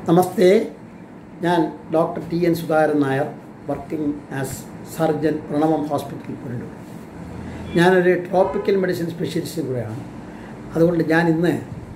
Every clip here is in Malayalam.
നമസ്തേ ഞാൻ doctor T N Sudhakaran Nair working as surgeon Pranavam hospital Punalur ഞാനൊരു ട്രോപ്പിക്കൽ മെഡിസിൻ സ്പെഷ്യലിസ്റ്റ് കൂടെയാണ് അതുകൊണ്ട് ഞാൻ ഇന്ന്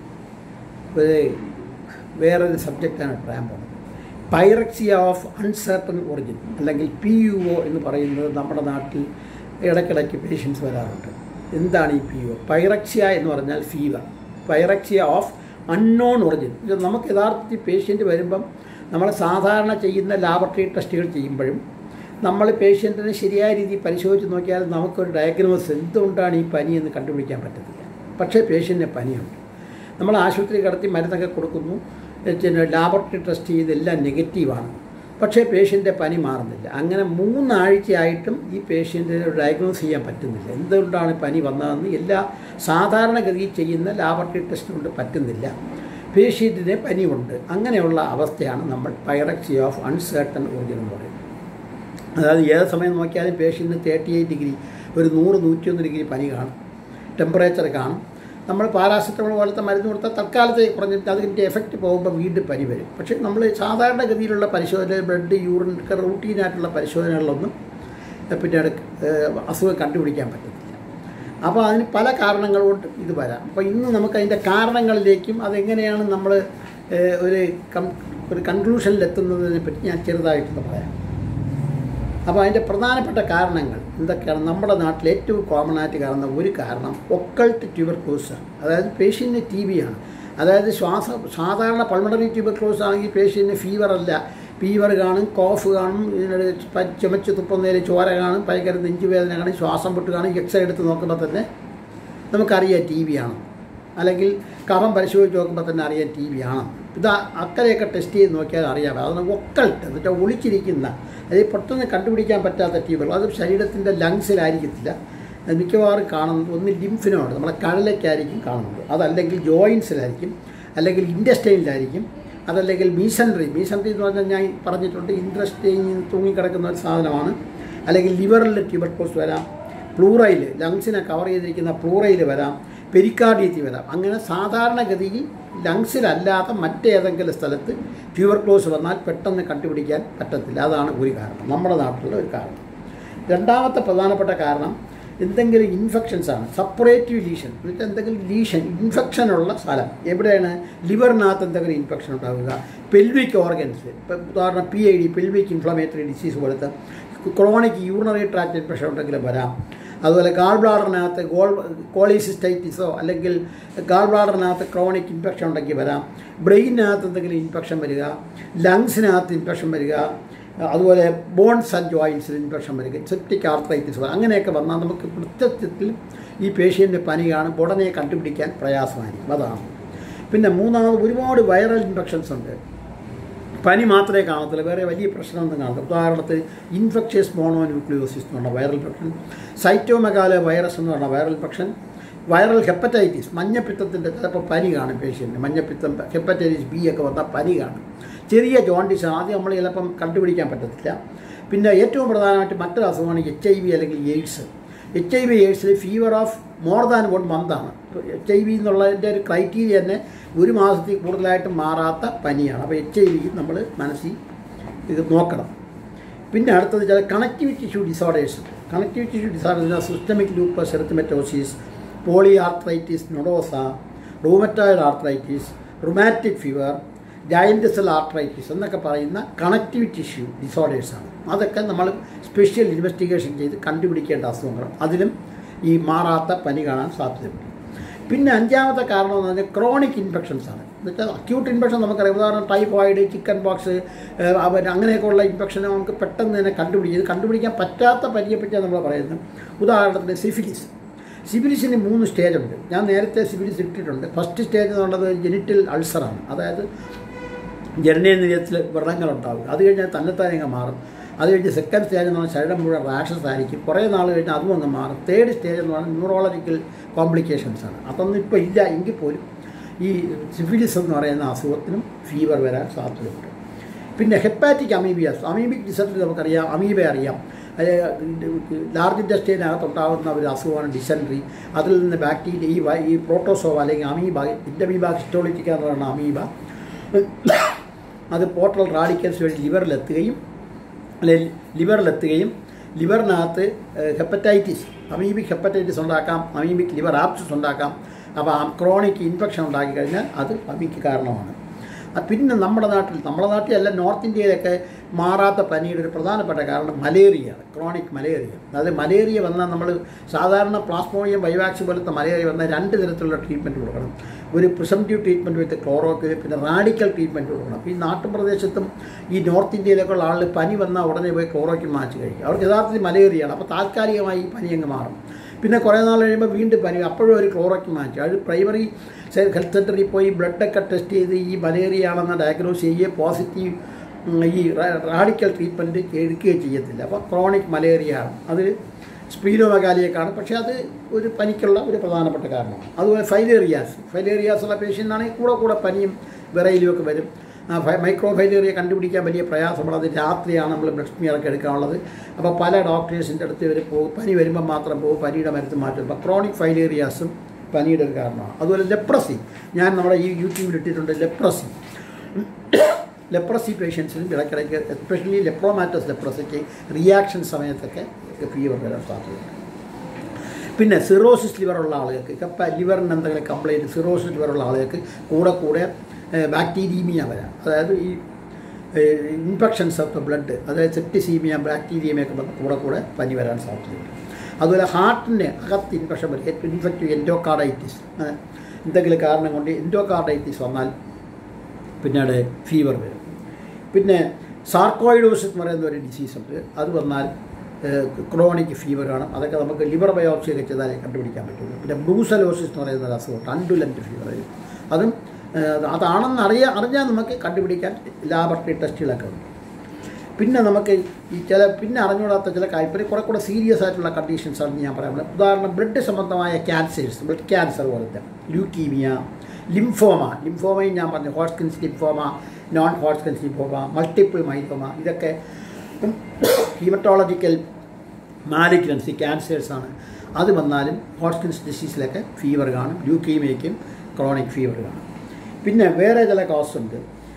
ഒരു വേറൊരു സബ്ജക്റ്റാണ് പറയാൻ പോകുന്നത് പൈറക്സിയ ഓഫ് അൺസർട്ടൺ ഒറിജിൻ അല്ലെങ്കിൽ പി യു ഒ എന്ന് പറയുന്നത് നമ്മുടെ നാട്ടിൽ ഇടയ്ക്കിടയ്ക്ക് പേഷ്യൻസ് വരാറുണ്ട് എന്താണ് ഈ പി യു ഒ പൈറക്സിയ എന്ന് പറഞ്ഞാൽ fever pyrexia of unknown origin ഇത് നമുക്ക് യഥാർത്ഥത്തിൽ പേഷ്യൻ്റ് വരുമ്പം നമ്മൾ സാധാരണ ചെയ്യുന്ന ലാബറട്ടറി ടെസ്റ്റുകൾ ചെയ്യുമ്പോഴും നമ്മൾ പേഷ്യൻറ്റിനെ ശരിയായ രീതിയിൽ പരിശോധിച്ച് നോക്കിയാൽ നമുക്കൊരു ഡയഗ്നോസ് എന്തുകൊണ്ടാണ് ഈ പനി എന്ന് കണ്ടുപിടിക്കാൻ പറ്റത്തില്ല പക്ഷേ പേഷ്യൻറ്റിന് പനിയുണ്ട് നമ്മൾ ആശുപത്രി കിടത്തി മരുന്നൊക്കെ കൊടുക്കുന്നു പിന്നെ ലാബറട്ടറി ടെസ്റ്റ് ചെയ്തെല്ലാം നെഗറ്റീവാണ് പക്ഷേ പേഷ്യൻ്റെ പനി മാറുന്നില്ല അങ്ങനെ മൂന്നാഴ്ചയായിട്ടും ഈ പേഷ്യൻറ്റിനെ ഡയഗ്നോസ് ചെയ്യാൻ പറ്റുന്നില്ല എന്തുകൊണ്ടാണ് പനി വന്നതെന്ന് എല്ലാ സാധാരണഗതിയിൽ ചെയ്യുന്ന ലാബറട്ടറി ടെസ്റ്റ് കൊണ്ട് പറ്റുന്നില്ല പേഷ്യൻറ്റിന് പനിയുണ്ട് അങ്ങനെയുള്ള അവസ്ഥയാണ് നമ്മൾ പൈറക്സി ഓഫ് അൺസേർട്ടൺ ഓർജിൻ എന്ന് പറയുന്നത് അതായത് ഏത് സമയം നോക്കിയാലും പേഷ്യൻറ്റിന് തേർട്ടി എയ്റ്റ് ഡിഗ്രി ഒരു നൂറ് നൂറ്റിയൊന്ന് ഡിഗ്രി പനി കാണും ടെമ്പറേച്ചർ കാണും നമ്മൾ പാരാസെറ്റമോൾ പോലത്തെ മരുന്ന് കൊടുത്താൽ തൽക്കാലത്തെ കുറഞ്ഞിട്ട് അതിൻ്റെ എഫക്റ്റ് പോകുമ്പോൾ വീണ്ടും പനി വരും പക്ഷേ നമ്മൾ സാധാരണഗതിയിലുള്ള പരിശോധന ബ്ലഡ് യൂറിൻ ഒക്കെ റൂട്ടീനായിട്ടുള്ള പരിശോധനകളിലൊന്നും പിന്നെ അസുഖം കണ്ടുപിടിക്കാൻ പറ്റത്തില്ല അപ്പോൾ അതിന് പല കാരണങ്ങൾ കൊണ്ട് ഇത് വരാം അപ്പോൾ ഇന്ന് നമുക്ക് അതിൻ്റെ കാരണങ്ങളിലേക്കും അതെങ്ങനെയാണ് നമ്മൾ ഒരു കം ഒരു കൺക്ലൂഷനിലെത്തുന്നതിനെ പറ്റി ഞാൻ ചെറുതായിട്ടൊന്ന് പറയാം അപ്പോൾ അതിൻ്റെ പ്രധാനപ്പെട്ട കാരണങ്ങൾ എന്തൊക്കെയാണ് നമ്മുടെ നാട്ടിൽ ഏറ്റവും കോമൺ ആയിട്ട് കാണുന്ന ഒരു കാരണം ഒക്കൾട്ട് ട്യൂബർക്ലോസ് അതായത് പേഷ്യൻറ്റിന് ടി ബി ആണ് അതായത് ശ്വാസ സാധാരണ പൾമണറി ട്യൂബർക്ലോസ് ആണെങ്കിൽ പേഷ്യൻറ്റിന് ഫീവർ അല്ല ഫീവർ കാണും കോഫ് കാണും ഇതിനൊരു ചുമച്ച് തുപ്പുന്നതിൽ ചോര കാണും ഭയങ്കര നെഞ്ചുവേദന കാണും ശ്വാസം പൊട്ട് കാണും എക്സ്റേ എടുത്ത് നോക്കുമ്പോൾ തന്നെ നമുക്കറിയാം ടി ബി ആണ് അല്ലെങ്കിൽ കഫം പരിശോധിച്ച് നോക്കുമ്പോൾ തന്നെ അറിയാം ടി ബി ആണ് ഇത് അക്കരെയൊക്കെ ടെസ്റ്റ് ചെയ്ത് നോക്കിയാൽ അറിയാം അതാണ് ഒക്കൾട്ട് എന്നുവെച്ചാൽ ഒളിച്ചിരിക്കുന്ന അത് പെട്ടെന്ന് കണ്ടുപിടിക്കാൻ പറ്റാത്ത ട്യൂബർ അത് ശരീരത്തിൻ്റെ ലങ്സിലായിരിക്കത്തില്ല മിക്കവാറും കാണുന്നത് ഒന്ന് ലിംഫിനോട് നമ്മുടെ കടലയ്ക്കായിരിക്കും കാണുന്നത് അതല്ലെങ്കിൽ ജോയിൻസിലായിരിക്കും അല്ലെങ്കിൽ ഇൻഡസ്റ്റൈനിലായിരിക്കും അതല്ലെങ്കിൽ മീസൻട്രി മീസൻട്രി എന്ന് പറഞ്ഞാൽ ഞാൻ പറഞ്ഞിട്ടുണ്ട് ഇൻഡസ്റ്റൈൻ തൂങ്ങിക്കിടക്കുന്ന ഒരു സാധനമാണ് അല്ലെങ്കിൽ ലിവറിൽ ട്യൂബർക്ലോസ് വരാം പ്ലൂറയിൽ ലങ്സിനെ കവർ ചെയ്തിരിക്കുന്ന പ്ലൂറയിൽ വരാം പെരിക്കാർഡിയത്തിൽ വരാം അങ്ങനെ സാധാരണഗതിയിൽ ലങ്സിലല്ലാത്ത മറ്റേതെങ്കിലും സ്ഥലത്ത് ട്യൂബർക്ലോസ് വന്നാൽ പെട്ടെന്ന് കണ്ടുപിടിക്കാൻ പറ്റത്തില്ല അതാണ് ഒരു കാരണം നമ്മുടെ നാട്ടിലുള്ള ഒരു കാരണം രണ്ടാമത്തെ പ്രധാനപ്പെട്ട കാരണം എന്തെങ്കിലും ഇൻഫെക്ഷൻസ് ആണ് സപ്പറേറ്റീവ് ലീഷൻ എന്നുവെച്ചാൽ എന്തെങ്കിലും ലീഷൻ ഇൻഫെക്ഷനുള്ള സ്ഥലം എവിടെയാണ് ലിവറിനകത്ത് എന്തെങ്കിലും ഇൻഫെക്ഷൻ ഉണ്ടാവുക പെൽവിക് ഓർഗൻസ് ഇപ്പം ഉദാഹരണം P I D pelvic inflammatory disease പോലത്തെ ക്രോണിക് യൂറിനറി ട്രാക്ട് ഇൻഫെക്ഷൻ ഉണ്ടെങ്കിലും വരാം അതുപോലെ ഗാൾ ബ്ലാഡറിനകത്ത് ഗോൾ കോളിസിസ്റ്റൈറ്റിസോ അല്ലെങ്കിൽ ഗാൾ ബ്ലാഡറിനകത്ത് ക്രോണിക് ഇൻഫെക്ഷൻ ഉണ്ടെങ്കിൽ വരാം ബ്രെയിനകത്ത് എന്തെങ്കിലും ഇൻഫെക്ഷൻ വരിക ലങ്സിനകത്ത് ഇൻഫെക്ഷൻ വരിക അതുപോലെ ബോൺസ് ആൻഡ് ജോയിൻസിൽ ഇൻഫെക്ഷൻ വരിക സെപ്റ്റിക് ആർത്രൈറ്റിസ് അങ്ങനെയൊക്കെ വന്നാൽ നമുക്ക് കൃത്യത്തിൽ ഈ പേഷ്യൻ്റെ പനി കാണും ഉടനെ കണ്ടുപിടിക്കാൻ പ്രയാസമായിരിക്കും അതാണ് പിന്നെ മൂന്നാമത് ഒരുപാട് വൈറൽ ഇൻഫെക്ഷൻസ് ഉണ്ട് പനി മാത്രമേ കാണത്തില്ല വേറെ വലിയ പ്രശ്നമൊന്നും കാണത്തില്ല ഉദാഹരണത്തിന് ഇൻഫെക്ഷ്യസ് മോണോന്യൂക്ലിയോസിസ് എന്ന് പറഞ്ഞ വൈറൽ ഇൻഫെക്ഷൻ സൈറ്റോമെഗാല വൈറസ് എന്ന് പറഞ്ഞ വൈറൽ ഇൻഫെക്ഷൻ വൈറൽ ഹെപ്പറ്റൈറ്റിസ് മഞ്ഞപ്പിത്തത്തിൻ്റെ ചിലപ്പോൾ പനി കാണും പേഷ്യൻറ്റ് മഞ്ഞപ്പിത്തം ഹെപ്പറ്റൈറ്റിസ് ബി ഒക്കെ വന്നാൽ പനി കാണും ചെറിയ ജോണ്ടിസ് ആദ്യം നമ്മൾ ചിലപ്പം കണ്ടുപിടിക്കാൻ പറ്റത്തില്ല പിന്നെ ഏറ്റവും പ്രധാനമായിട്ട് മറ്റൊരു അസുഖമാണ് എച്ച് ഐ വി അല്ലെങ്കിൽ എയ്ഡ്സ് എച്ച് ഐ വി എയ്ഡ്സിൽ fever of more than one മന്താണ് എച്ച് ഐ വി എന്നുള്ളതിൻ്റെ ഒരു ക്രൈറ്റീരിയ തന്നെ ഒരു മാസത്തിൽ കൂടുതലായിട്ട് മാറാത്ത പനിയാണ് അപ്പോൾ എച്ച് ഐ വി നമ്മൾ മനസ്സിൽ ഇത് നോക്കണം പിന്നെ അടുത്തത് ചില connectivity issue disorders connectivity issue disorders systemic lupus erythematosus poly arthritis nodosa rheumatoid arthritis rheumatic fever giant cell arthritis എന്നൊക്കെ പറയുന്ന കണക്ടിവിറ്റി ഇഷ്യൂ ഡിസോർഡേഴ്സാണ് അതൊക്കെ നമ്മൾ സ്പെഷ്യൽ ഇൻവെസ്റ്റിഗേഷൻ ചെയ്ത് കണ്ടുപിടിക്കേണ്ട അസുഖങ്ങളാണ് അതിലും ഈ മാറാത്ത പനി കാണാൻ സാധ്യതയുണ്ട് പിന്നെ അഞ്ചാമത്തെ കാരണം എന്ന് പറഞ്ഞാൽ ക്രോണിക് ഇൻഫെക്ഷൻസ് ആണ് എന്നുവെച്ചാൽ അക്യൂട്ട് ഇൻഫെക്ഷൻ നമുക്കറിയാം ഉദാഹരണം ടൈഫോയിഡ് ചിക്കൻ ബോക്സ് അവർ അങ്ങനെയൊക്കെയുള്ള ഇൻഫെക്ഷൻ നമുക്ക് പെട്ടെന്ന് തന്നെ കണ്ടുപിടിക്കും കണ്ടുപിടിക്കാൻ പറ്റാത്ത പനിയെപ്പറ്റിയാണ് നമ്മൾ പറയുന്നത് ഉദാഹരണത്തിന് സിഫിലിസ് സിഫിലിസിന് മൂന്ന് സ്റ്റേജ് ഉണ്ട് ഞാൻ നേരത്തെ സിഫിലിസ് ഇട്ടിട്ടുണ്ട് ഫസ്റ്റ് സ്റ്റേജ് എന്നുള്ളത് ജെനിറ്റൽ അൾസറാണ് അതായത് ജനനേന്ദ്രിയത്തിൽ വ്രണങ്ങളുണ്ടാവും അത് കഴിഞ്ഞാൽ തന്നെത്താനെ മാറും അത് കഴിഞ്ഞ് സെക്കൻഡ് സ്റ്റേജ് എന്ന് പറഞ്ഞാൽ ശരീരം മുഴുവൻ റാഷസ് ആയിരിക്കും കുറേ നാൾ കഴിഞ്ഞാൽ അതും അങ്ങ് മാറും തേർഡ് സ്റ്റേജ് എന്ന് പറഞ്ഞാൽ ന്യൂറോളജിക്കൽ കോംപ്ലിക്കേഷൻസ് ആണ് അതൊന്നും ഇപ്പോൾ ഇല്ല എങ്കിൽ പോലും ഈ സിഫിലിസ് എന്ന് പറയുന്ന അസുഖത്തിനും ഫീവർ വരാൻ സാധ്യതയുണ്ട് പിന്നെ ഹെപ്പാറ്റിക് അമീബിയാസ് അമീബിക് ഡിസെൻട്രി നമുക്കറിയാം അമീബ അറിയാം ലാർജ് ഇൻഡസ്ട്രിയിനകത്തുണ്ടാകുന്ന ഒരു അസുഖമാണ് ഡിസെൻട്രി അതിൽ നിന്ന് ബാക്ടീരിയ ഈ വൈ- ഈ പ്രോട്ടോസോവ അല്ലെങ്കിൽ അമീബ ഇൻഡമീബ ഹിസ്റ്റോളിറ്റിക്ക എന്ന് പറയുന്ന അമീബ അത് പോർട്ടൽ റാഡിക്കൽസ് വഴി ലിവറിലെത്തുകയും അല്ലെ ലിവറിലെത്തുകയും ലിവറിനകത്ത് ഹെപ്പറ്റൈറ്റിസ് അമീബിക് ഹെപ്പറ്റൈറ്റിസ് ഉണ്ടാക്കാം അമീബിക് ലിവർ ആപ്സിസ് ഉണ്ടാക്കാം അപ്പോൾ ക്രോണിക് ഇൻഫെക്ഷൻ ഉണ്ടാക്കി കഴിഞ്ഞാൽ അത് അമിക്ക് കാരണമാണ് അത് പിന്നെ നമ്മുടെ നാട്ടിൽ നമ്മുടെ നാട്ടിലല്ല നോർത്ത് ഇന്ത്യയിലൊക്കെ മാറാത്ത പനിയുടെ ഒരു പ്രധാനപ്പെട്ട കാരണം മലേറിയയാണ് ക്രോണിക് മലേറിയ അതായത് മലേറിയ വന്നാൽ നമ്മൾ സാധാരണ പ്ലാസ്മോണിയം വൈവാക്സ് പോലത്തെ മലേറിയ വന്നാൽ രണ്ട് തരത്തിലുള്ള ട്രീറ്റ്മെൻറ്റ് കൊടുക്കണം ഒരു പ്രിസംറ്റീവ് ട്രീറ്റ്മെൻറ്റ് വിത്ത് ക്ലോറോക്ക് പിന്നെ റാഡിക്കൽ ട്രീറ്റ്മെൻറ്റ് കൊടുക്കണം അപ്പോൾ ഈ നാട്ടുപ്രദേശത്തും ഈ നോർത്ത് ഇന്ത്യയിലൊക്കെ ഉള്ള ആൾ പനി വന്നാൽ ഉടനെ പോയി ക്ലോറോക്ക് മാറ്റി കഴിക്കും അവർക്ക് യഥാർത്ഥത്തിൽ മലേറിയയാണ് അപ്പോൾ താൽക്കാലികമായി ഈ പനി അങ്ങ് മാറും പിന്നെ കുറേ നാൾ കഴിയുമ്പോൾ വീണ്ടും പനി അപ്പോഴും ഒരു ക്ലോറോക്ക് മാറ്റി അത് പ്രൈമറി ഹെൽത്ത് സെൻ്ററിൽ പോയി ബ്ലഡൊക്കെ ടെസ്റ്റ് ചെയ്ത് ഈ മലേറിയ ആണെന്ന് ഡയഗ്നോസ് ചെയ്യുകയും പോസിറ്റീവ് ഈ റാഡിക്കൽ ട്രീറ്റ്മെൻറ്റ് എടുക്കുകയും ചെയ്യത്തില്ല അപ്പോൾ ക്രോണിക് മലേറിയ ആണ് അത് സ്പീരോമകാലിയേക്കാണ് പക്ഷേ അത് ഒരു പനിക്കുള്ള ഒരു പ്രധാനപ്പെട്ട കാരണമാണ് അതുപോലെ ഫൈലേറിയാസ് ഫൈലേറിയാസ് ഉള്ള പേഷ്യൻ്റാണെങ്കിൽ കൂടെ കൂടെ പനിയും വിറയിലും ഒക്കെ വരും മൈക്രോ ഫൈലേറിയ കണ്ടുപിടിക്കാൻ വലിയ പ്രയാസമാണ് അത് രാത്രിയാണ് നമ്മൾ ബ്ലഡ് സ്മിയറൊക്കെ എടുക്കാനുള്ളത് അപ്പോൾ പല ഡോക്ടേഴ്സിൻ്റെ അടുത്ത് ഇവർ പോകും പനി വരുമ്പോൾ മാത്രം പോകും പനിയുടെ മരുന്ന് മാറ്റും അപ്പോൾ ക്രോണിക് ഫൈലേറിയാസും പനിയുടെ ഒരു കാരണമാണ് അതുപോലെ ലെപ്രസി ഞാൻ നമ്മുടെ ഈ യൂട്യൂബിൽ ഇട്ടിട്ടുണ്ട് ലെപ്രസി ലെപ്രസി പേഷ്യൻസിനും ഇടയ്ക്കിടയ്ക്ക് എസ്പെഷ്യലി ലെപ്രോമാറ്റസ് ലെപ്രസിക്ക് റിയാക്ഷൻ സമയത്തൊക്കെ ഫീവർ വരാൻ സാധ്യതയുണ്ട് പിന്നെ സിറോസിസ് ലിവറുള്ള ആളുകൾക്ക് ഇപ്പം ലിവറിന് എന്തെങ്കിലും കംപ്ലൈൻറ്റ് സിറോസിസ് ലിവറുള്ള ആളുകൾക്ക് കൂടെ കൂടെ ബാക്ടീരിയമീയ വരാം അതായത് ഈ ഇൻഫെക്ഷൻസ് ഓഫ് ദ ബ്ലഡ് അതായത് സെപ്റ്റിസീമിയ ബാക്ടീരിയമയൊക്കെ വന്ന് കൂടെ കൂടെ പനി വരാൻ സാധ്യതയുണ്ട് അതുപോലെ ഹാർട്ടിൻ്റെ അകത്ത് ഇൻഫെക്ഷൻ വരും ഏറ്റവും ഇൻഫെക്റ്റീവ് എൻഡോകാർഡൈറ്റിസ് എന്തെങ്കിലും കാരണം കൊണ്ട് എൻഡോകാർഡൈറ്റിസ് വന്നാൽ പിന്നീട് ഫീവർ വരും പിന്നെ സാർക്കോയിഡോസിസ് എന്ന് പറയുന്ന ഒരു ഡിസീസ് ഉണ്ട് അത് വന്നാൽ ക്രോണിക് ഫീവർ ആണ് അതൊക്കെ നമുക്ക് ലിവർ ബയോപ്സി ഒക്കെ ചെയ്താലേ കണ്ടുപിടിക്കാൻ പറ്റുള്ളൂ പിന്നെ ബ്രൂസലോസിസ് എന്ന് പറയുന്ന ഒരു അസുഖമുണ്ട് അൻഡുലൻ്റ് ഫീവർ വരും അതും അതാണെന്ന് അറിയാ അറിഞ്ഞാൽ നമുക്ക് കണ്ടുപിടിക്കാൻ ലാബറട്ടറി ടെസ്റ്റുകളൊക്കെ ഉണ്ട് പിന്നെ നമുക്ക് ഈ ചില പിന്നെ അറിഞ്ഞുകൂടാത്ത ചില കാര്യം കുറെ കൂടെ സീരിയസ് ആയിട്ടുള്ള കണ്ടീഷൻസ് ആണെന്ന് ഞാൻ പറയാം ഉദാഹരണം ബ്ലഡ് സംബന്ധമായ ക്യാൻസേഴ്സ് ബ്ലഡ് ക്യാൻസർ പോലത്തെ ല്യൂക്കീമിയ ലിംഫോമ ലിംഫോമയും ഞാൻ പറഞ്ഞു Hodgkin's lymphoma non Hodgkin's lymphoma multiple myeloma ഇതൊക്കെ ഹീമറ്റോളജിക്കൽ മാലിഗ്നൻസി ക്യാൻസേഴ്സാണ് അത് വന്നാലും ഹോട്ട്സ്കിൻസ് ഡിസീസിലൊക്കെ ഫീവർ കാണും ല്യൂക്കീമിയയ്ക്കും ക്രോണിക് ഫീവർ കാണും പിന്നെ വേറെ ചില കോസ് ഉണ്ട്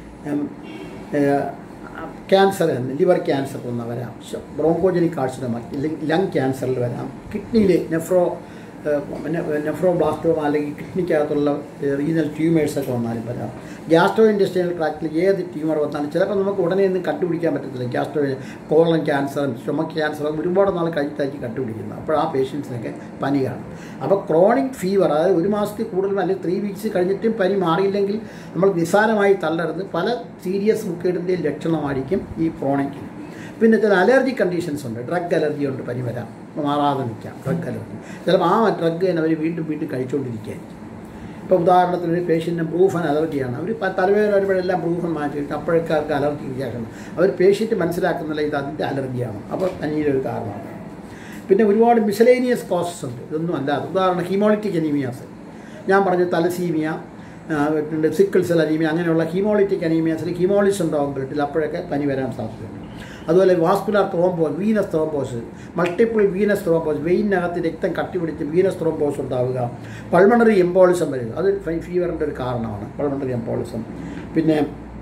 ക്യാൻസർ ലിവർ ക്യാൻസർ വന്ന വരാം ബ്രോങ്കോജനിക് കാർസിനോമ ലങ് ക്യാൻസറിൽ വരാം കിഡ്നിയിൽ നെഫ്രോ നെഫ്രോബ്ലാസ്റ്റോമ അല്ലെങ്കിൽ കിഡ്നിക്കകത്തുള്ള റീനൽ ട്യൂമേഴ്സൊക്കെ വന്നാലും വരാം ഗ്യാസ്ട്രോ ഇൻഡസ്ട്രിയൽ ട്രാക്റ്റിൽ ഏത് ട്യൂമർ വന്നാലും ചിലപ്പോൾ നമുക്ക് ഉടനെ ഒന്നും കണ്ടുപിടിക്കാൻ പറ്റത്തില്ല ഗ്യാസ്ട്രോ കോളൻ ക്യാൻസറും സ്റ്റൊമക് ക്യാൻസറും ഒരുപാട് നാൾ കഴിച്ചാക്കി കണ്ടുപിടിക്കുന്നത് അപ്പോൾ ആ പേഷ്യൻസിനൊക്കെ പനി കാണും അപ്പോൾ ക്രോണിക് ഫീവർ അതായത് ഒരു മാസത്തിൽ കൂടുതലും അല്ലെങ്കിൽ ത്രീ വീക്സ് കഴിഞ്ഞിട്ടും പനി മാറിയില്ലെങ്കിൽ നമ്മൾ നിസ്സാരമായി തള്ളരുത് പല സീരിയസ് മുക്കേടിൻ്റെയും ലക്ഷണമായിരിക്കും ഈ ക്രോണിക് പിന്നെ ചില അലർജി കണ്ടീഷൻസ് ഉണ്ട് ഡ്രഗ് അലർജി ഉണ്ട് പനി വരാം മാറാതെ നിൽക്കാം ഡ്രഗ് അലർജി ചിലപ്പോൾ ആ ഡ്രഗ് തന്നെ അവർ വീണ്ടും വീണ്ടും കഴിച്ചുകൊണ്ടിരിക്കുകയായിരിക്കും ഇപ്പോൾ ഉദാഹരണത്തിന് ഒരു പേഷ്യൻറ്റിന് ബ്രൂഫൻ അലർജിയാണ് അവർ തലവേദന വരുമ്പോഴെല്ലാം ബ്രൂഫൻ മാറ്റിയിട്ട് അപ്പോഴൊക്കെ അവർക്ക് അലർജി റിയാക്ഷൻ അവർ പേഷ്യൻറ്റ് മനസ്സിലാക്കുന്നില്ല ഇത് അതിൻ്റെ അലർജിയാണ് അപ്പോൾ പനിയുടെ ഒരു കാരണമാണ് പിന്നെ ഒരുപാട് മിസലേനിയസ് കോസസ് ഉണ്ട് ഇതൊന്നും അല്ലാതെ ഉദാഹരണം ഹീമോളിറ്റിക് അനീമിയാസ് ഞാൻ പറഞ്ഞ തലസീമിയ പിന്നെ സിക്കിൾ സെൽ അനീമിയ അങ്ങനെയുള്ള ഹീമോളിറ്റിക് അനീമിയാസിൽ ഹീമോളിസ് ഉണ്ടാകും ബ്ലഡിൽ അപ്പോഴൊക്കെ പനി വരാൻ സാധ്യതയുണ്ട് അതുപോലെ vascular thrombosis venous thrombosis multiple venous thrombosis വെയിനകത്ത് രക്തം കട്ടിപിടിച്ച് വീനസ് ത്രോംബോസ് ഉണ്ടാവുക പൾമണറി എംബോളിസം വരിക അത് ഫീവറിൻ്റെ ഒരു കാരണമാണ് പൾമണറി എംബോളിസം പിന്നെ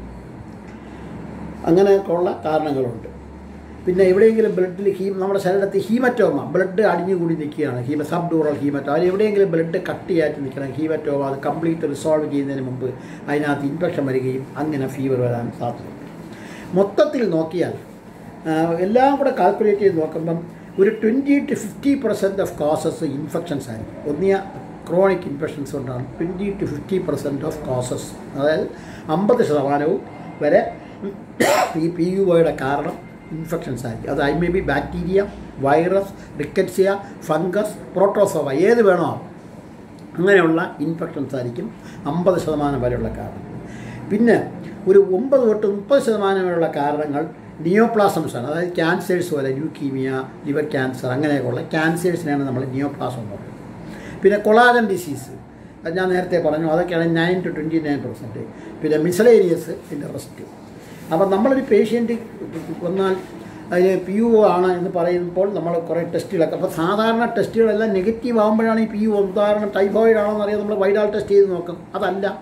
അങ്ങനെയൊക്കെ ഉള്ള കാരണങ്ങളുണ്ട് പിന്നെ എവിടെയെങ്കിലും ബ്ലഡിൽ ഹീം നമ്മുടെ ശരീരത്തിൽ ഹീമറ്റോമ ബ്ലഡ് അടിഞ്ഞുകൂടി നിൽക്കുകയാണ് ഹീമ സബ് ഡൂറൽ ഹീമറ്റോ അതിൽ എവിടെയെങ്കിലും ബ്ലഡ് കട്ടിയായിട്ട് നിൽക്കണം ഹീമറ്റോമ അത് കംപ്ലീറ്റ് റിസോൾവ് ചെയ്യുന്നതിന് മുമ്പ് അതിനകത്ത് ഇൻഫെക്ഷൻ വരികയും അങ്ങനെ ഫീവർ വരാൻ സാധ്യതയുണ്ട് മൊത്തത്തിൽ നോക്കിയാൽ എല്ലാം കൂടെ കാൽക്കുലേറ്റ് ചെയ്ത് നോക്കുമ്പം ഒരു twenty to fifty percent of causes infections ആയിരിക്കും ഒന്നിയ ക്രോണിക് ഇൻഫെക്ഷൻസ് കൊണ്ടാണ് twenty to fifty percent of causes അതായത് അമ്പത് ശതമാനവും വരെ ഈ പി യു ഒയുടെ കാരണം ഇൻഫെക്ഷൻസ് ആയിരിക്കും അത് I may be bacteria virus rickettsia fungus protozoa ഏത് വേണോ അങ്ങനെയുള്ള ഇൻഫെക്ഷൻസ് ആയിരിക്കും അമ്പത് ശതമാനം വരെയുള്ള കാരണം പിന്നെ ഒരു ഒമ്പത് തൊട്ട് മുപ്പത് ശതമാനം വരെയുള്ള കാരണങ്ങൾ നിയോപ്ലാസംസ് ആണ് അതായത് ക്യാൻസേഴ്സ് പോലെ ല്യൂക്കീമിയ ലിവർ ക്യാൻസർ അങ്ങനെയൊക്കെയുള്ള ക്യാൻസേഴ്സിനെയാണ് നമ്മൾ നിയോപ്ലാസം എന്ന് പറയുന്നത് പിന്നെ കൊളാജൻ ഡിസീസ് അത് ഞാൻ നേരത്തെ പറഞ്ഞു അതൊക്കെയാണ് nine to twenty nine percent പിന്നെ മിസലേരിയസ് ഇതിൻ്റെ റെസ്റ്റ് അപ്പം നമ്മളൊരു പേഷ്യൻറ്റ് വന്നാൽ അതിന് പി യു ആണ് എന്ന് പറയുമ്പോൾ നമ്മൾ കുറേ ടെസ്റ്റുകളൊക്കെ അപ്പോൾ സാധാരണ ടെസ്റ്റുകളെല്ലാം നെഗറ്റീവ് ആകുമ്പോഴാണ് ഈ പി യു ഉദാഹരണം ടൈഫോയിഡ് ആണോ എന്നറിയാം നമ്മൾ വൈഡാൾ ടെസ്റ്റ് ചെയ്ത് നോക്കും അതല്ല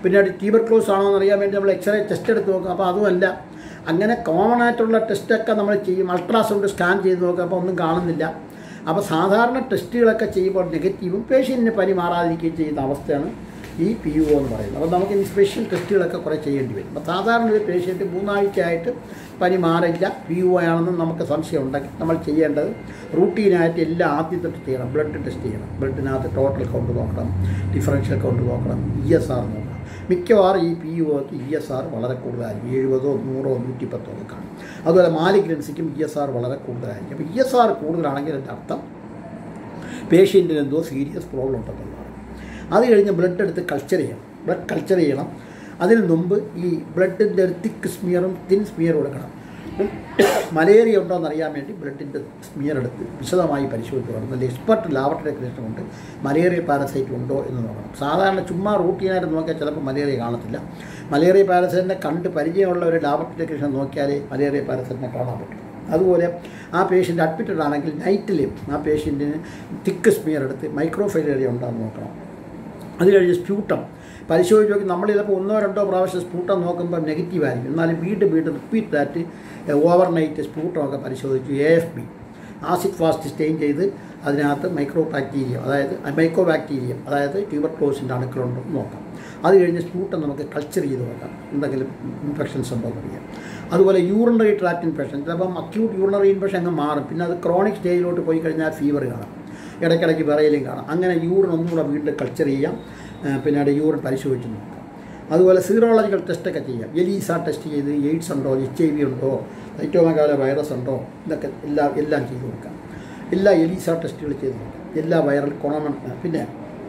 പിന്നെ ട്യൂബർ ക്ലോസ് ആണോ എന്ന് അറിയാൻ വേണ്ടി നമ്മൾ എക്സ്റേ ടെസ്റ്റ് എടുത്ത് നോക്കും അപ്പോൾ അതുമല്ല അങ്ങനെ കോമൺ ആയിട്ടുള്ള ടെസ്റ്റൊക്കെ നമ്മൾ ചെയ്യും അൾട്രാസൗണ്ട് സ്കാൻ ചെയ്ത് നോക്കും അപ്പോൾ ഒന്നും കാണുന്നില്ല അപ്പോൾ സാധാരണ ടെസ്റ്റുകളൊക്കെ ചെയ്യുമ്പോൾ നെഗറ്റീവും പേഷ്യൻറ്റിന് പനി മാറാതിരിക്കുകയും ചെയ്യുന്ന അവസ്ഥയാണ് ഈ പി യു എന്ന് പറയുന്നത് അപ്പോൾ നമുക്ക് ഈ സ്പെഷ്യൽ ടെസ്റ്റുകളൊക്കെ കുറേ ചെയ്യേണ്ടി വരും അപ്പോൾ സാധാരണ ഒരു പേഷ്യൻറ്റ് മൂന്നാഴ്ചയായിട്ട് പനി മാറില്ല പി യു ആണെന്ന് നമുക്ക് സംശയം ഉണ്ടെങ്കിൽ നമ്മൾ ചെയ്യേണ്ടത് റൂട്ടീനായിട്ട് എല്ലാം ആദ്യം തൊട്ട് ചെയ്യണം ബ്ലഡ് ടെസ്റ്റ് ചെയ്യണം ബ്ലഡിനകത്ത് ടോട്ടൽ കൗണ്ട് നോക്കണം ഡിഫറൻഷ്യൽ കൗണ്ട് നോക്കണം ഇ എസ് ആർ നോക്കണം മിക്കവാറും ഈ പി യു ഒക്കെ ഇ എസ് ആർ വളരെ കൂടുതലായിരിക്കും എഴുപതോ നൂറോ നൂറ്റിപ്പത്തോ ഒക്കെ കാണും അതുപോലെ മാലിഗ്രൻസിക്കും ഇ എസ് ആർ വളരെ കൂടുതലായിരിക്കും അപ്പോൾ ഇ എസ് ആർ കൂടുതലാണെങ്കിൽ എൻ്റെ അർത്ഥം പേഷ്യൻറ്റിന് എന്തോ സീരിയസ് പ്രോബ്ലം ഉണ്ടെന്നുള്ളതാണ് അത് കഴിഞ്ഞ് ബ്ലഡ് എടുത്ത് കൾച്ചർ ചെയ്യണം ബ്ലഡ് കൾച്ചർ ചെയ്യണം അതിന് മുമ്പ് ഈ ബ്ലഡിൻ്റെ ഒരു തിക്ക് സ്മിയറും തിൻ സ്മിയറും എടുക്കണം മലേറിയ ഉണ്ടോ എന്ന് അറിയാൻ വേണ്ടി ബ്ലഡിൻ്റെ സ്മിയർ എടുത്ത് വിശദമായി പരിശോധിച്ച് വേണം നല്ല എക്സ്പെർട്ട് ലാബറട്ടറി ടെക്നീഷ്യൻ കൊണ്ട് മലേറിയ പാരസൈറ്റ് ഉണ്ടോ എന്ന് നോക്കണം സാധാരണ ചുമ്മാ റൂട്ടീനായിട്ട് നോക്കിയാൽ ചിലപ്പോൾ മലേറിയ കാണത്തില്ല മലേറിയ പാരസൈറ്റിനെ കണ്ട് പരിചയമുള്ള ഒരു ലാബറട്ടറി ടെക്നീഷ്യൻ നോക്കിയാലേ മലേറിയ പാരസൈറ്റിനെ കാണാൻ പറ്റും അതുപോലെ ആ പേഷ്യൻ്റ് അഡ്മിറ്റഡ് ആണെങ്കിൽ നൈറ്റിൽ ആ പേഷ്യൻറ്റിന് തിക്ക് സ്മിയർ എടുത്ത് മൈക്രോഫൈലേറിയ ഉണ്ടോ എന്ന് നോക്കണം അത് കഴിഞ്ഞ് സ്പ്യൂട്ടം പരിശോധിച്ച് നോക്കി നമ്മൾ ചിലപ്പോൾ ഒന്നോ രണ്ടോ പ്രാവശ്യം സ്പൂട്ടം നോക്കുമ്പോൾ നെഗറ്റീവ് ആയിരിക്കും എന്നാലും വീണ്ടും വീണ്ടും റിപ്പീറ്റ് ദാറ്റ് ഓവർ നൈറ്റ് സ്പൂട്ടമൊക്കെ പരിശോധിച്ചു A F B acid fast stain ചെയ്ത് അതിനകത്ത് മൈക്രോ ബാക്ടീരിയം അതായത് മൈക്രോ ബാക്ടീരിയം അതായത് ട്യൂബർ ക്ലോസിൻ്റെ അണുക്കളുണ്ടോ എന്ന് നോക്കാം അത് കഴിഞ്ഞ് സ്പൂട്ടം നമുക്ക് കൾച്ചർ ചെയ്ത് നോക്കാം എന്തെങ്കിലും ഇൻഫെക്ഷൻസ് ഉണ്ടോ എന്ന് അറിയാം അതുപോലെ യൂറിനറി ട്രാക്ട് ഇൻഫെക്ഷൻ ചിലപ്പം അക്യൂട്ട് യൂറിനറി ഇൻഫെക്ഷൻ അങ്ങ് മാറും പിന്നെ അത് ക്രോണിക് സ്റ്റേജിലോട്ട് പോയി കഴിഞ്ഞാൽ ഫീവർ കാണാം ഇടയ്ക്കിടയ്ക്ക് വിറയലും കാണാം അങ്ങനെ യൂറിൻ ഒന്നുകൂടെ വീണ്ടും കൾച്ചർ ചെയ്യാം പിന്നീട് യൂറിൻ പരിശോധിച്ച് നോക്കാം അതുപോലെ സീറോളജിക്കൽ ടെസ്റ്റൊക്കെ ചെയ്യാം എലീസ ടെസ്റ്റ് ചെയ്ത് എയ്ഡ്സ് ഉണ്ടോ എച്ച് ഐ വി ഉണ്ടോ സൈറ്റോമകാല വൈറസ് ഉണ്ടോ ഇതൊക്കെ എല്ലാം എല്ലാം ചെയ്ത് നോക്കാം എല്ലാ എലീസ ടെസ്റ്റുകൾ ചെയ്ത് നോക്കാം എല്ലാ വൈറൽ കൊണമൺ പിന്നെ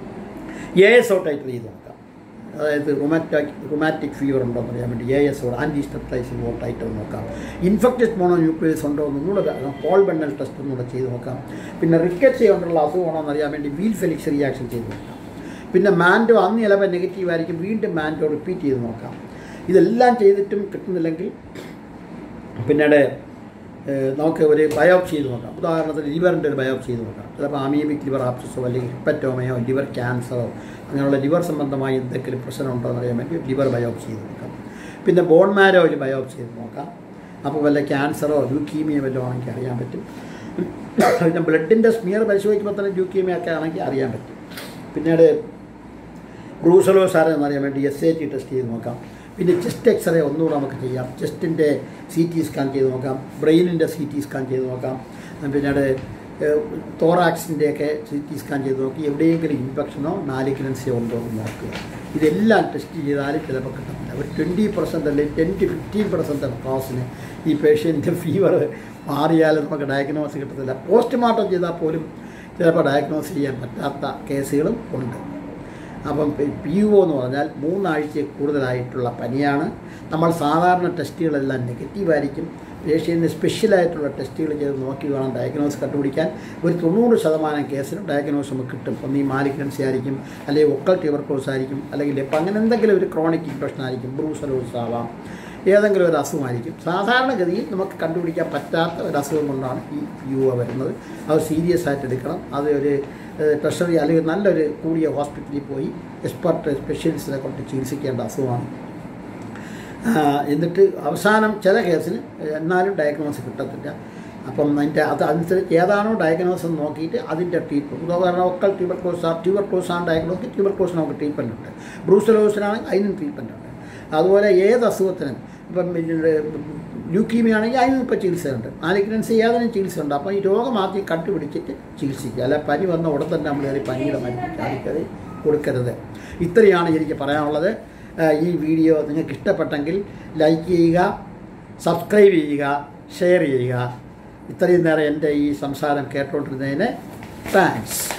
എ എസ് ഒ ടൈറ്റർ ചെയ്ത് നോക്കാം അതായത് റൊമാറ്റാക് റൊമാറ്റിക് ഫീവർ ഉണ്ടോ എന്ന് അറിയാൻ വേണ്ടി A S O anti streptolysin O titre നോക്കാം ഇൻഫെക്റ്റഡ് മോണോന്യൂക്ലിയസ് ഉണ്ടോ എന്നൂടെ പോൾ ബെണ്ണൽ ടെസ്റ്റ് ഒന്നുകൂടെ ചെയ്ത് നോക്കാം പിന്നെ റിക്കറ്റ് കൊണ്ടുള്ള അസുഖമാണോ എന്ന് അറിയാൻ വേണ്ടി വീൽ ഫെലിക്സ് റിയാക്ഷൻ ചെയ്ത് നോക്കാം പിന്നെ മാൻഡോ അന്ന് ചിലപ്പോൾ നെഗറ്റീവ് ആയിരിക്കും വീണ്ടും മാൻഡോ റിപ്പീറ്റ് ചെയ്ത് നോക്കാം ഇതെല്ലാം ചെയ്തിട്ടും കിട്ടുന്നില്ലെങ്കിൽ പിന്നീട് നമുക്ക് ഒരു ബയോപ്സി ചെയ്ത് നോക്കാം ഉദാഹരണത്തിന് ലിവറിൻ്റെ ഒരു ബയോപ്സി ചെയ്ത് നോക്കാം ചിലപ്പോൾ അമീബിക് ലിവർ ആപ്സസോ അല്ലെങ്കിൽ ഹിപ്പറ്റോമയോ ലിവർ ക്യാൻസറോ അങ്ങനെയുള്ള ലിവർ സംബന്ധമായി എന്തെങ്കിലും പ്രശ്നമുണ്ടോ എന്ന് അറിയാൻ വേണ്ടി ലിവർ ബയോപ്സി ചെയ്ത് നോക്കാം പിന്നെ ബോൺ മാരോയിൽ ബയോപ്സി ചെയ്ത് നോക്കാം അപ്പോൾ വല്ല ക്യാൻസറോ ല്യൂക്കീമിയ വല്ലതും ആണെങ്കിൽ അറിയാൻ പറ്റും പിന്നെ ബ്ലഡിൻ്റെ സ്മിയർ പരിശോധിക്കുമ്പോൾ തന്നെ ല്യൂക്കീമിയ ഒക്കെ ആണെങ്കിൽ അറിയാൻ പറ്റും പിന്നീട് ബ്രൂസലോസാർ എന്നറിയാൻ വേണ്ടി എസ് എ ടി ടെസ്റ്റ് ചെയ്ത് നോക്കാം പിന്നെ ചെസ്റ്റ് എക്സ്റേ ഒന്നുകൂടെ നമുക്ക് ചെയ്യാം ചെസ്റ്റിൻ്റെ സി ടി സ്കാൻ ചെയ്ത് നോക്കാം ബ്രെയിനിൻ്റെ സി ടി സ്കാൻ ചെയ്ത് നോക്കാം പിന്നീട് തോറാക്സിൻ്റെയൊക്കെ സി ടി സ്കാൻ ചെയ്ത് നോക്കി എവിടെയെങ്കിലും ഇൻഫെക്ഷനോ നാലിഗ്രൻസിയോ ഉണ്ടോ എന്ന് നോക്കുക ഇതെല്ലാം ടെസ്റ്റ് ചെയ്താലും ചിലപ്പോൾ കിട്ടത്തില്ല ഒരു ട്വൻറ്റി പെർസെൻറ്റ് അല്ലെങ്കിൽ ടെൻ ടു ഫിഫ്റ്റീൻ പെർസെൻറ്റ് ക്ലാസ്സിന് ഈ പേഷ്യൻ്റെ ഫീവർ മാറിയാലും നമുക്ക് ഡയഗ്നോസ് കിട്ടത്തില്ല പോസ്റ്റ്മോർട്ടം ചെയ്താൽ പോലും ചിലപ്പോൾ ഡയഗ്നോസ് ചെയ്യാൻ പറ്റാത്ത കേസുകളും ഉണ്ട് അപ്പം പി യു എന്ന് പറഞ്ഞാൽ മൂന്നാഴ്ച കൂടുതലായിട്ടുള്ള പനിയാണ് നമ്മൾ സാധാരണ ടെസ്റ്റുകളെല്ലാം നെഗറ്റീവായിരിക്കും പേഷ്യൻ്റ് സ്പെഷ്യലായിട്ടുള്ള ടെസ്റ്റുകൾ ചെയ്ത് നോക്കി വേണം ഡയഗ്നോസ് കണ്ടുപിടിക്കാൻ ഒരു തൊണ്ണൂറ് ശതമാനം കേസിനും ഡയഗ്നോസ് നമുക്ക് കിട്ടും ഒന്ന് ഈ മാലിഗ്രൻസി ആയിരിക്കും അല്ലെങ്കിൽ ഒക്കൽ ട്യൂബർക്ലോസ് ആയിരിക്കും അല്ലെങ്കിൽ ഇപ്പം അങ്ങനെ എന്തെങ്കിലും ഒരു ക്രോണിക് ഇൻഫെക്ഷൻ ആയിരിക്കും ബ്രൂസലോസ് ആവാം ഏതെങ്കിലും ഒരു അസുഖമായിരിക്കും സാധാരണഗതിയിൽ നമുക്ക് കണ്ടുപിടിക്കാൻ പറ്റാത്ത ഒരു അസുഖം കൊണ്ടാണ് ഈ യു വരുന്നത് അത് സീരിയസ് ആയിട്ട് എടുക്കണം അത് ഒരു ട്രഷറി അല്ലെങ്കിൽ നല്ലൊരു കൂടിയ ഹോസ്പിറ്റലിൽ പോയി എക്സ്പെർട്ട് സ്പെഷ്യലിസ്റ്റിനെ കൊണ്ട് ചികിത്സിക്കേണ്ട അസുഖമാണ് എന്നിട്ട് അവസാനം ചില കേസിന് എന്നാലും ഡയഗ്നോസ് കിട്ടത്തില്ല അപ്പം അതിൻ്റെ അത് അനുസരിച്ച് ഏതാണോ ഡയഗ്നോസ് എന്ന് നോക്കിയിട്ട് അതിൻ്റെ ട്രീറ്റ്മെൻറ്റ് ഉദാഹരണം ഒക്കൽ ട്യൂബർ ക്ലോസ് ആ ട്യൂബർ ക്ലോസ് ആണ് ഡയഗ്നോസ് ട്യൂബർ ക്ലോസ് നമുക്ക് ട്രീറ്റ്മെൻറ്റ് ഉണ്ട് ബ്രൂസലോസിനാണെങ്കിൽ അതിനും ട്രീറ്റ്മെൻറ്റ് ഉണ്ട് അതുപോലെ ഏത് അസുഖത്തിനും ഇപ്പം ല്യൂക്കീമിയ ആണെങ്കിൽ അതിനും ഇപ്പോൾ ചികിത്സയുണ്ട് മാലിഗ്നൻസി ഏതിനും ചികിത്സയുണ്ട് അപ്പോൾ ഈ രോഗം ആദ്യം കണ്ടുപിടിച്ചിട്ട് ചികിത്സിക്കുക അല്ല പനി വന്ന ഉടൻ തന്നെ നമ്മൾ കയറി പനിയുടെ മരുന്ന് ചാടിക്കറി കൊടുക്കരുത് ഇത്രയാണ് എനിക്ക് പറയാനുള്ളത് ഈ വീഡിയോ നിങ്ങൾക്ക് ഇഷ്ടപ്പെട്ടെങ്കിൽ ലൈക്ക് ചെയ്യുക സബ്സ്ക്രൈബ് ചെയ്യുക ഷെയർ ചെയ്യുക ഇത്രയും നേരം എൻ്റെ ഈ സംസാരം കേട്ടുകൊണ്ടിരുന്നതിന് താങ്ക്സ്